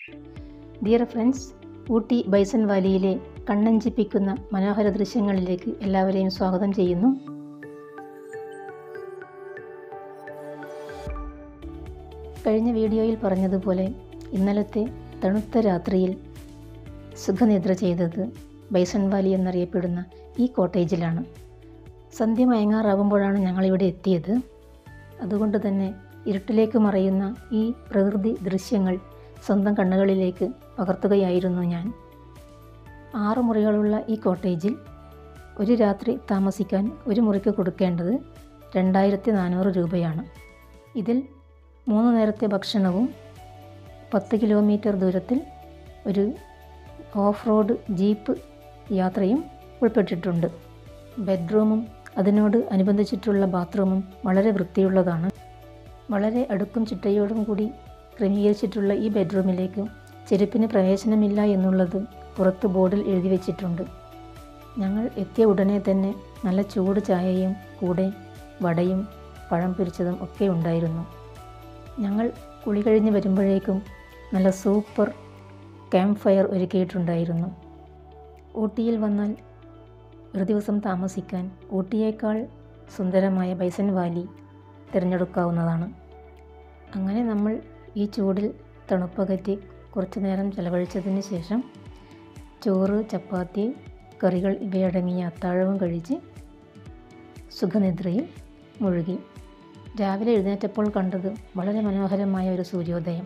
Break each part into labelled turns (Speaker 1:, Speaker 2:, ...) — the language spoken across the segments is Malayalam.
Speaker 1: ഡിയർ ഫ്രണ്ട്സ് ഊട്ടി ബൈസൺ വാലിയിലെ കണ്ണഞ്ചിപ്പിക്കുന്ന മനോഹര ദൃശ്യങ്ങളിലേക്ക് എല്ലാവരെയും സ്വാഗതം ചെയ്യുന്നു കഴിഞ്ഞ വീഡിയോയിൽ പറഞ്ഞതുപോലെ ഇന്നലത്തെ തണുത്ത രാത്രിയിൽ സുഖനിദ്ര ചെയ്തത് ബൈസൺ വാലി എന്നറിയപ്പെടുന്ന ഈ കോട്ടേജിലാണ് സന്ധ്യ മയങ്ങാറാവുമ്പോഴാണ് ഞങ്ങളിവിടെ എത്തിയത് അതുകൊണ്ട് തന്നെ ഇരുട്ടിലേക്ക് മറയുന്ന ഈ പ്രകൃതി ദൃശ്യങ്ങൾ സ്വന്തം കണ്ണുകളിലേക്ക് പകർത്തുകയായിരുന്നു ഞാൻ ആറ് മുറികളുള്ള ഈ കോട്ടേജിൽ ഒരു രാത്രി താമസിക്കാൻ ഒരു മുറിക്ക് കൊടുക്കേണ്ടത് രണ്ടായിരത്തി നാനൂറ് രൂപയാണ് ഇതിൽ മൂന്ന് നേരത്തെ ഭക്ഷണവും പത്ത് കിലോമീറ്റർ ദൂരത്തിൽ ഒരു ഓഫ് റോഡ് ജീപ്പ് യാത്രയും ഉൾപ്പെട്ടിട്ടുണ്ട് ബെഡ്റൂമും അതിനോട് അനുബന്ധിച്ചിട്ടുള്ള ബാത്റൂമും വളരെ വൃത്തിയുള്ളതാണ് വളരെ അടുക്കും ചിട്ടയോടും കൂടി ക്രമീകരിച്ചിട്ടുള്ള ഈ ബെഡ്റൂമിലേക്ക് ചെരുപ്പിന് പ്രവേശനമില്ല എന്നുള്ളത് പുറത്ത് ബോർഡിൽ എഴുതി വെച്ചിട്ടുണ്ട് ഞങ്ങൾ എത്തിയ ഉടനെ തന്നെ നല്ല ചൂട് ചായയും കൂടെ വടയും പഴം പൊരിച്ചതും ഒക്കെ ഉണ്ടായിരുന്നു ഞങ്ങൾ കുളി കഴിഞ്ഞ് വരുമ്പോഴേക്കും നല്ല സൂപ്പർ ക്യാമ്പ് ഫയർ ഒരുക്കിയിട്ടുണ്ടായിരുന്നു ഊട്ടിയിൽ വന്നാൽ ഒരു ദിവസം താമസിക്കാൻ ഊട്ടിയേക്കാൾ സുന്ദരമായ ബൈസൺ വാലി തിരഞ്ഞെടുക്കാവുന്നതാണ് അങ്ങനെ നമ്മൾ ഈ ചൂടിൽ തണുപ്പകറ്റി കുറച്ചു നേരം ചെലവഴിച്ചതിന് ശേഷം ചോറ് ചപ്പാത്തി കറികൾ ഇവയടങ്ങിയ അത്താഴവും കഴിച്ച് സുഖനിദ്രയിൽ മുഴുകി രാവിലെ എഴുന്നേറ്റപ്പോൾ കണ്ടത് വളരെ മനോഹരമായ ഒരു സൂര്യോദയം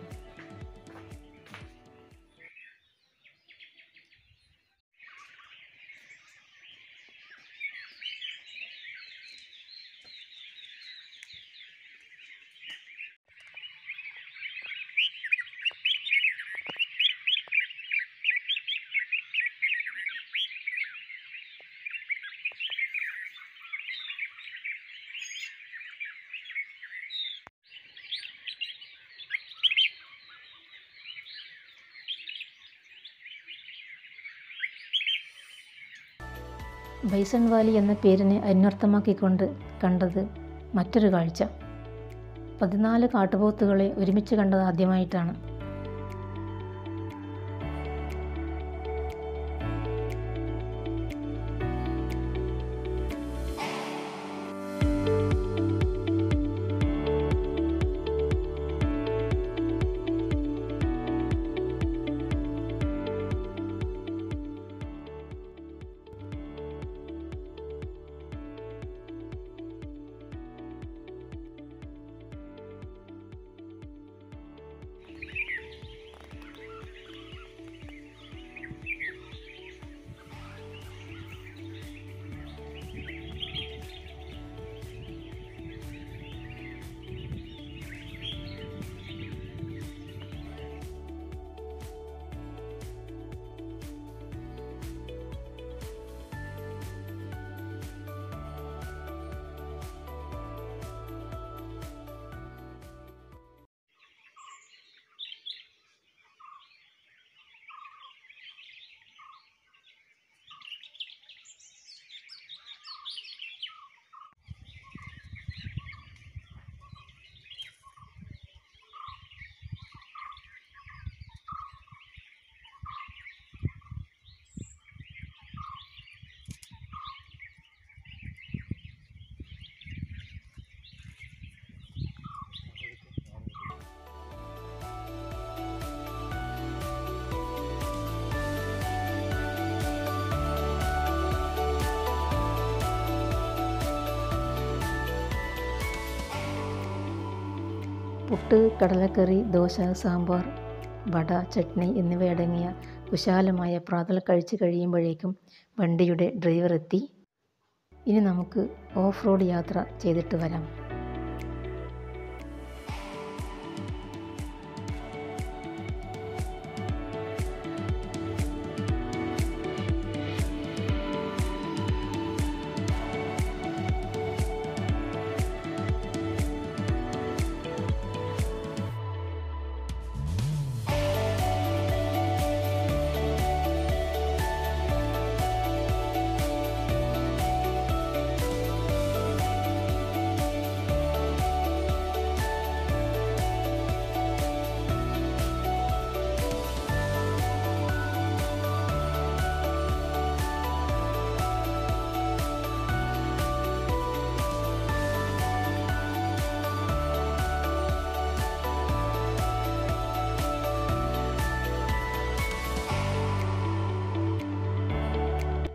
Speaker 1: ബൈസൺ വാലി എന്ന പേരിനെ അന്വർത്ഥമാക്കിക്കൊണ്ട് കണ്ടത് മറ്റൊരു കാഴ്ച പതിനാല് കാട്ടുപോത്തുകളെ ഒരുമിച്ച് കണ്ടത് ആദ്യമായിട്ടാണ് പുട്ട് കടലക്കറി ദോശ സാമ്പാർ വട ചട്നി എന്നിവയടങ്ങിയ വിശാലമായ പ്രാതൽ കഴിച്ച് കഴിയുമ്പോഴേക്കും വണ്ടിയുടെ ഡ്രൈവർ എത്തി ഇനി നമുക്ക് ഓഫ് റോഡ് യാത്ര ചെയ്തിട്ട് വരാം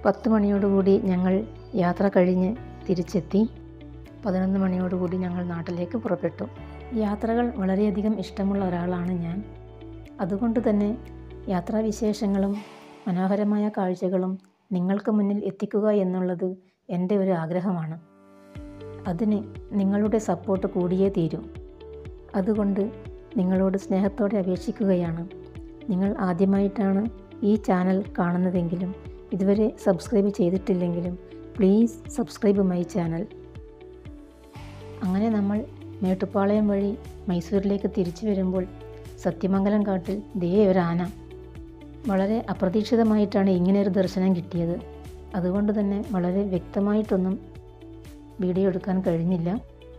Speaker 1: പത്ത് മണിയോടുകൂടി ഞങ്ങൾ യാത്ര കഴിഞ്ഞ് തിരിച്ചെത്തി പതിനൊന്ന് മണിയോടുകൂടി ഞങ്ങൾ നാട്ടിലേക്ക് പുറപ്പെട്ടു യാത്രകൾ വളരെയധികം ഇഷ്ടമുള്ള ഒരാളാണ് ഞാൻ അതുകൊണ്ട് തന്നെ യാത്രാവിശേഷങ്ങളും മനോഹരമായ കാഴ്ചകളും നിങ്ങൾക്ക് മുന്നിൽ എത്തിക്കുക എന്നുള്ളത് എൻ്റെ ഒരു ആഗ്രഹമാണ് അതിന് നിങ്ങളുടെ സപ്പോർട്ട് കൂടിയേ തീരൂ അതുകൊണ്ട് നിങ്ങളോട് സ്നേഹത്തോടെ അപേക്ഷിക്കുകയാണ് നിങ്ങൾ ആദ്യമായിട്ടാണ് ഈ ചാനൽ കാണുന്നതെങ്കിലും ഇതുവരെ സബ്സ്ക്രൈബ് ചെയ്തിട്ടില്ലെങ്കിലും പ്ലീസ് സബ്സ്ക്രൈബ് മൈ ചാനൽ അങ്ങനെ നമ്മൾ മേട്ടുപ്പാളയം വഴി മൈസൂരിലേക്ക് തിരിച്ചു വരുമ്പോൾ സത്യമംഗലം കാട്ടിൽ ദേ ഒരു ആന വളരെ അപ്രതീക്ഷിതമായിട്ടാണ് ഇങ്ങനെയൊരു ദർശനം കിട്ടിയത് അതുകൊണ്ട് തന്നെ വളരെ വ്യക്തമായിട്ടൊന്നും വീഡിയോ എടുക്കാൻ കഴിഞ്ഞില്ല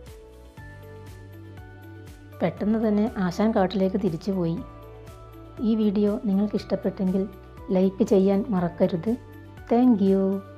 Speaker 1: പെട്ടെന്ന് തന്നെ ആശാൻ കാട്ടിലേക്ക് തിരിച്ചു പോയി ഈ വീഡിയോ നിങ്ങൾക്ക് ഇഷ്ടപ്പെട്ടെങ്കിൽ ലൈക്ക് ചെയ്യാൻ മറക്കരുത് താങ്ക്